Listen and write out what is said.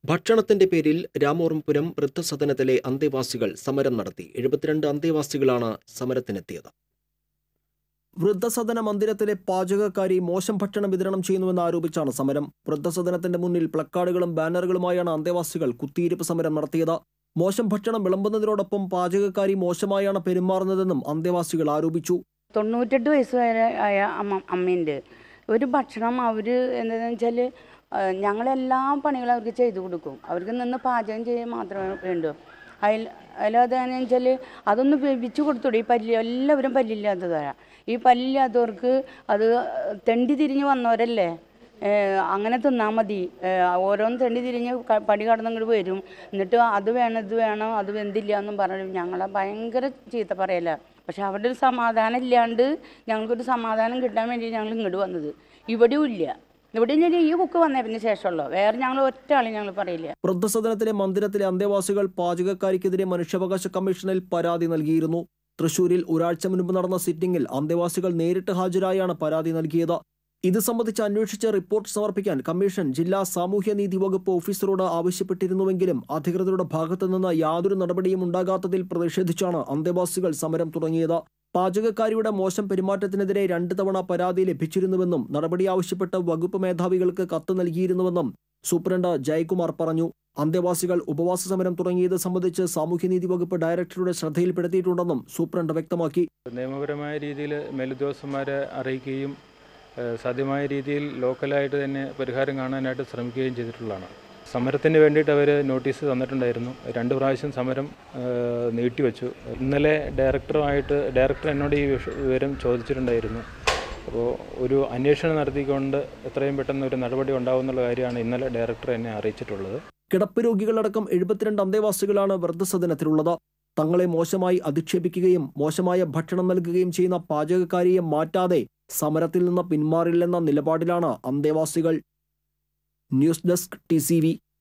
ഭക്ഷണത്തിന്റെ പേരിൽ രാമോർമപുരം വൃദ്ധസദനത്തിലെ അന്തേവാസികൾ സമരം നടത്തി എഴുപത്തിരണ്ട് അന്തേവാസികളാണ് സമരത്തിനെത്തിയത് വൃദ്ധസദന മന്ദിരത്തിലെ പാചകക്കാരി മോശം ഭക്ഷണം വിതരണം ചെയ്യുന്നുവെന്ന് ആരോപിച്ചാണ് സമരം വൃദ്ധസദനത്തിന്റെ മുന്നിൽ പ്ലക്കാർഡുകളും ബാനറുകളുമായാണ് അന്തേവാസികൾ കുത്തിയിരിപ്പ് സമരം നടത്തിയത് മോശം ഭക്ഷണം വിളമ്പുന്നതിനോടൊപ്പം പാചകക്കാരി മോശമായാണ് പെരുമാറുന്നതെന്നും അന്തേവാസികൾ ആരോപിച്ചു തൊണ്ണൂറ്റെട്ട് വയസ്സ് വരെ ആയ അമ്മ അമ്മയുണ്ട് ഒരു ഭക്ഷണം അവർ എന്താണെന്ന് വെച്ചാൽ ഞങ്ങളെല്ലാ പണികളും അവർക്ക് ചെയ്തു കൊടുക്കും അവർക്ക് നിന്ന് പാചകം ചെയ്യാൻ മാത്രമേ വേണ്ടൂ അതിൽ അതിലതെന്ന് വെച്ചാൽ അതൊന്ന് വെച്ച് കൊടുത്തുകൂടെ ഈ പല്ല് എല്ലാവരും പല്ലില്ലാത്തതാണ് ഈ പല്ലില്ലാത്തവർക്ക് അത് തെണ്ടി തിരിഞ്ഞ് വന്നവരല്ലേ ഏഹ് അങ്ങനെ തിന്നാൽ മതി ഏഹ് ഓരോന്ന് തെണ്ടി തിരിഞ്ഞ് ക- പടി കടന്നങ്ങോട്ട് വരും എന്നിട്ട് അത് വേണം ഇത് വേണം അത് വെന്തില്ല എന്നും പറഞ്ഞു ഞങ്ങളെ ഭയങ്കര ചീത്ത പറയല പക്ഷെ അവിടെ ഒരു സമാധാനം ഇല്ലാണ്ട് ഞങ്ങൾക്കൊരു സമാധാനം കിട്ടാൻ വേണ്ടി ഞങ്ങൾ ഇങ്ങോട്ട് വന്നത് ഇവിടെയും ഇല്ല ഇവിടെ ഞാൻ ഈ കുക്ക് വന്നതിന് ശേഷമുള്ളൂ വേറെ ഞങ്ങൾ ഒറ്റ ആളും ഞങ്ങൾ പറയില്ല വൃദ്ധസദനത്തിലെ മന്ദിരത്തിലെ അന്തേവാസികൾ പാചകക്കാരിക്കെതിരെ മനുഷ്യാവകാശ കമ്മീഷനിൽ പരാതി നൽകിയിരുന്നു തൃശൂരിൽ ഒരാഴ്ച മുൻപ് നടന്ന സിറ്റിംഗിൽ അന്തേവാസികൾ നേരിട്ട് ഹാജരായാണ് പരാതി നൽകിയത് ഇത് സംബന്ധിച്ച് അന്വേഷിച്ച് റിപ്പോർട്ട് സമർപ്പിക്കാൻ കമ്മീഷൻ ജില്ലാ സാമൂഹ്യനീതി വകുപ്പ് ഓഫീസറോട് ആവശ്യപ്പെട്ടിരുന്നുവെങ്കിലും അധികൃതരുടെ ഭാഗത്തുനിന്ന് യാതൊരു നടപടിയും ഉണ്ടാകാത്തതിൽ പ്രതിഷേധിച്ചാണ് അന്തേവാസികൾ സമരം തുടങ്ങിയത് പാചകക്കാരിയുടെ മോശം പെരുമാറ്റത്തിനെതിരെ രണ്ട് തവണ പരാതി ലഭിച്ചിരുന്നുവെന്നും നടപടി ആവശ്യപ്പെട്ട് വകുപ്പ് മേധാവികൾക്ക് കത്ത് നൽകിയിരുന്നുവെന്നും സൂപ്രണ്ട് ജയകുമാർ പറഞ്ഞു അന്തേവാസികൾ ഉപവാസ സമരം തുടങ്ങിയത് സംബന്ധിച്ച് സാമൂഹ്യനീതി വകുപ്പ് ഡയറക്ടറുടെ ശ്രദ്ധയിൽപ്പെടുത്തിയിട്ടുണ്ടെന്നും സൂപ്രണ്ട് വ്യക്തമാക്കി നിയമപരമായ രീതിയിൽ മേലുദ്യോഗസ്ഥന്മാരെ അറിയിക്കുകയും ഏഹ് സാധ്യമായ രീതിയിൽ ലോക്കലായിട്ട് തന്നെ പരിഹാരം കാണാനായിട്ട് ശ്രമിക്കുകയും ചെയ്തിട്ടുള്ളതാണ് സമരത്തിന് വേണ്ടിയിട്ട് അവർ നോട്ടീസ് തന്നിട്ടുണ്ടായിരുന്നു രണ്ട് പ്രാവശ്യം സമരം ഏഹ് നീട്ടിവെച്ചു ഇന്നലെ ഡയറക്ടറുമായിട്ട് ഡയറക്ടർ എന്നോട് ഈ വിഷ- വിവരം ചോദിച്ചിട്ടുണ്ടായിരുന്നു അപ്പോൾ ഒരു അന്വേഷണം നടത്തിക്കൊണ്ട് എത്രയും പെട്ടെന്ന് ഒരു നടപടി ഉണ്ടാവുമെന്നുള്ള കാര്യമാണ് ഇന്നലെ ഡയറക്ടർ എന്നെ അറിയിച്ചിട്ടുള്ളത് കിടപ്പ് രോഗികളടക്കം എഴുപത്തിരണ്ട് അന്തേവാസികളാണ് വൃദ്ധസദനത്തിലുള്ളത് തങ്ങളെ മോശമായി അധിക്ഷേപിക്കുകയും മോശമായ ഭക്ഷണം നൽകുകയും ചെയ്യുന്ന പാചകക്കാരിയെ മാറ്റാതെ സമരത്തിൽ നിന്ന് പിന്മാറില്ലെന്ന നിലപാടിലാണ് അന്തേവാസികൾ ന്യൂസ് ഡെസ്ക് ടി